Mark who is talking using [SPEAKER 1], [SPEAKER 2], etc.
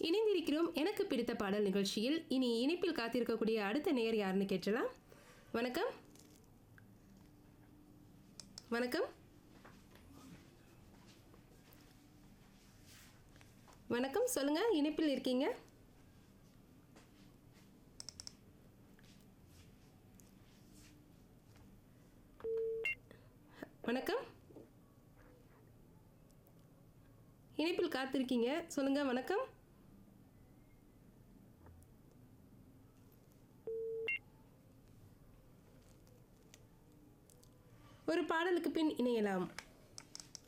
[SPEAKER 1] இணைந்திருக்கிறோம் எனக்கு பிடித்த பாடல் நிகழ்ச்சியில் இனி இணைப்பில் காத்திருக்கக்கூடிய அடுத்த நேயர் யாருன்னு கேட்டலாம் வணக்கம் வணக்கம் வணக்கம் சொல்லுங்க இணைப்பில் இருக்கீங்க வணக்கம் இணைப்பில் காத்திருக்கீங்க சொல்லுங்க வணக்கம் ஒரு பாடலுக்கு பின் இணையலாம்